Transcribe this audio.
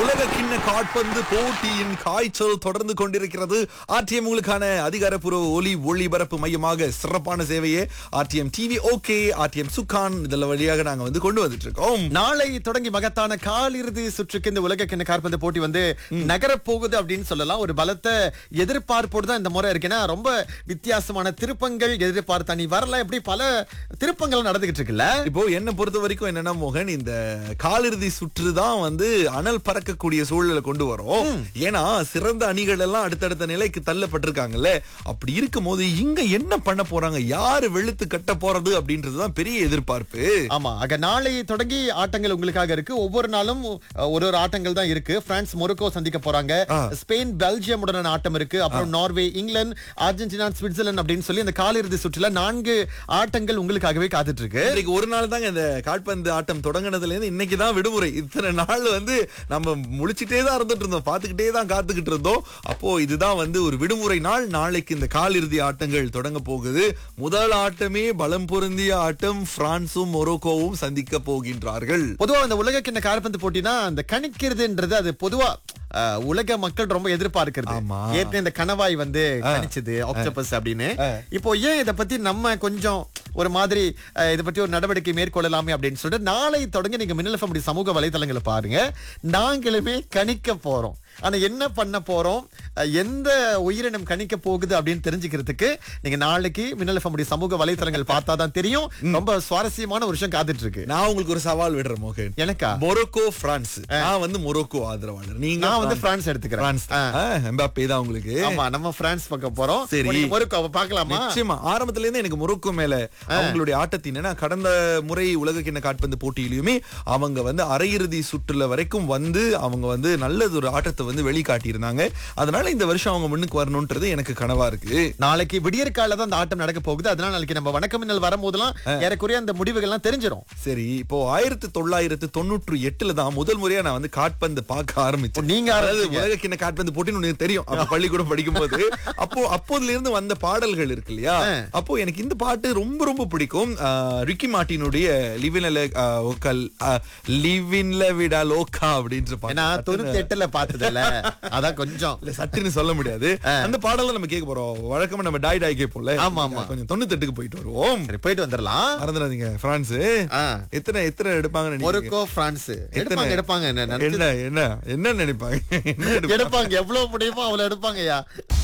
உலக கிண்ண காட்பந்து போட்டியின் காய்ச்சல் தொடர்ந்து கொண்டிருக்கிறது ஆர்டிஎம் உங்களுக்கான அதிகாரப்பூர்வ ஒலி ஒளிபரப்பு மையமாக சிறப்பான சேவையை ஆர்டிஎம் டிவி ஓகே ஆர்டிஎம் சுக்கான் இதெல்லாம் வழியாக நாங்க வந்து கொண்டு வந்துட்டு இருக்கோம் நாளை தொடங்கி மகத்தான காலிறுதி சுற்றுக்கு இந்த உலக கிண்ண காற்பந்து போட்டி வந்து நகரப் போகுது அப்படின்னு சொல்லலாம் ஒரு பலத்த எதிர்பார்ப்போடு தான் இந்த முறை இருக்குன்னா ரொம்ப வித்தியாசமான திருப்பங்கள் எதிர்பார்த்த நீ வரல இப்படி பல திருப்பங்கள் நடந்துகிட்டு இருக்குல்ல இப்போ என்ன பொறுத்த வரைக்கும் என்னன்னா மோகன் இந்த காலிறுதி சுற்று தான் வந்து அனல் பறக்கக்கூடிய சூழலை கொண்டு வரும் ஏன்னா சிறந்த அணிகள் எல்லாம் அடுத்தடுத்த நிலைக்கு தள்ளப்பட்டிருக்காங்கல்ல அப்படி இருக்கும் போது இங்க என்ன பண்ண போறாங்க யாரு வெளுத்து கட்ட போறது அப்படின்றதுதான் பெரிய எதிர்பார்ப்பு ஆமா ஆக நாளை தொடங்கி ஆட்டங்கள் உங்களுக்காக இருக்கு ஒவ்வொரு நாளும் அஹ், ஒரு ஒரு ஆட்டங்கள் தான் இருக்கு பிரான்ஸ் மொரோக்கோ சந்திக்க போறாங்க ஸ்பெயின் பெல்ஜியம் உடனான ஆட்டம் இருக்கு அப்புறம் நார்வே இங்கிலாந்து அர்ஜென்டினா சுவிட்சர்லாந்து அப்படின்னு சொல்லி இந்த காலிறுதி சுற்றுல நான்கு ஆட்டங்கள் உங்களுக்காகவே காத்துட்டு இருக்கு இன்னைக்கு ஒரு நாள் தாங்க இந்த கால்பந்து ஆட்டம் தொடங்கினதுல இருந்து இன்னைக்கு தான் விடுமுறை இத்தனை நாள் வந்து நம்ம முழிச்சிட்டே தான் இருந்துட்டு இருந்தோம் பார்த்துக்கிட்டே தான் காத்துக்கிட்டு இருந்தோம் அப்போ இதுதான் வந்து ஒரு விடுமுறை நாள் நாளைக்கு இந்த காலிறுதி ஆட்டங்கள் தொடங்க போகுது முதல் ஆட்டமே பலம் பொருந்திய ஆட்டம் பிரான்சும் மொரோக்கோவும் சந்திக்க போகின்றார்கள் பொதுவா இந்த உலக கிண்ண கால்பந்து போட்டினா அந்த கணிக்கிறதுன்றது அது பொதுவா அஹ், உலக மக்கள் ரொம்ப எதிர்பார்க்கிறது ஆமா. ஏற்கனவே இந்த கணவாய் வந்து கணிச்சது ஆக்டோபஸ் அப்படின்னு இப்போ ஏன் இத பத்தி நம்ம கொஞ்சம் ஒரு மாதிரி அஹ், இத பத்தி ஒரு நடவடிக்கை மேற்கொள்ளலாமே அப்படின்னு சொல்லிட்டு நாளை தொடங்கி நீங்க மின்னல் FM உடைய சமூக வலைதளங்களை பாருங்க நாங்களுமே கணிக்க போறோம் ஆனா என்ன பண்ண போறோம் அஹ், எந்த உயிரினம் கணிக்க போகுது அப்படின்னு தெரிஞ்சுக்கிறதுக்கு நீங்க நாளைக்கு மின்னல் FM உடைய சமூக வலைதளங்கள் பார்த்தா தான் தெரியும் ரொம்ப சுவாரஸ்யமான ஒரு விஷயம் காத்துட்டு இருக்கு நான் உங்களுக்கு ஒரு சவால் விடுறேன் மோகன் எனக்கா மொரோக்கோ பிரான்ஸ் நான் வந்து மொரோக்கோ ஆதரவாளர் நீங்க நான் வந்து பிரான்ஸ் எடுத்துக்கிறேன் பிரான்ஸ் எம்பாப்பே தான் உங்களுக்கு ஆமா நம்ம பிரான்ஸ் பக்கம் போறோம் சரி. சரி மொரோக்கோ பார்க்கலாமா நிச்சயமா ஆரம்பத்துல இருந்து எனக்கு மொரோக்கோ மேல அவங்களுடைய ஆட்டத்தின் ஏன்னா கடந்த முறை உலக கிண்ண காட்பந்து போட்டியிலுமே அவங்க வந்து அரையிறுதி சுற்றுல வரைக்கும் வந்து அவங்க வந்து நல்லது ஒரு ஆட்டத்தை வந்து வெளிக்காட்டி இருந்தாங்க அதனால இந்த வருஷம் அவங்க முன்னுக்கு வரணும்ன்றது எனக்கு கனவா இருக்கு நாளைக்கு விடியற்கால தான் அந்த ஆட்டம் நடக்க போகுது அதனால நாளைக்கு நம்ம வணக்கம் மின்னல் வரும்போதெல்லாம் ஏறக்குறைய அந்த முடிவுகள்லாம் தெரிஞ்சிரும் சரி இப்போ ஆயிரத்தி தொள்ளாயிரத்தி தொண்ணூற்றி எட்டுல தான் முதல் முறையா நான் வந்து காட்பந்து பார்க்க ஆரம்பிச்சேன் நீங்க அதாவது ஆரம்பிச்சீங்க. உலக கிண்ண காட்பந்து போட்டின்னு ஒண்ணு தெரியும் அப்ப பள்ளிக்கூடம் படிக்கும் போது அப்போ அப்போதுல இருந்து வந்த பாடல்கள் இருக்கு இல்லையா அப்போ எனக்கு இந்த பாட்டு ரொம்ப ரொம்ப பிடிக்கும் ஆஹ், ரிக்கி மார்ட்டினுடைய லிவின் ஓக்கல் லிவின்ல விடா லோக்கா அப்படின்ற ஏன்னா பாட்டு தொண்ணூத்தி எட்டுல பார்த்ததுல அதான் கொஞ்சம் இல்ல சட்டுன்னு சொல்ல முடியாது அந்த பாடல நம்ம கேட்க போறோம் வழக்கமா நம்ம டாய் டாய் கேட்போம்ல ஆமா, ஆமா. கொஞ்சம் தொண்ணூத்தெட்டுக்கு போயிட்டு வருவோம் சரி போயிட்டு வந்துடலாம் மறந்துடாதீங்க பிரான்ஸ் ஆ. எத்தனை எத்தனை எடுப்பாங்கன்னு நினைக்கிறீங்க? மொரோக்கோ பிரான்ஸ் எடுப்பாங்க எடுப்பாங்க என்ன நினைச்சு- என்ன என்ன என்ன நினைப்பாங்க என்ன நினைப்பாங்க? எடுப்பாங்க எவ்வளவு முடியுமோ அவ்வளவு எடுப்பாங்கய்யா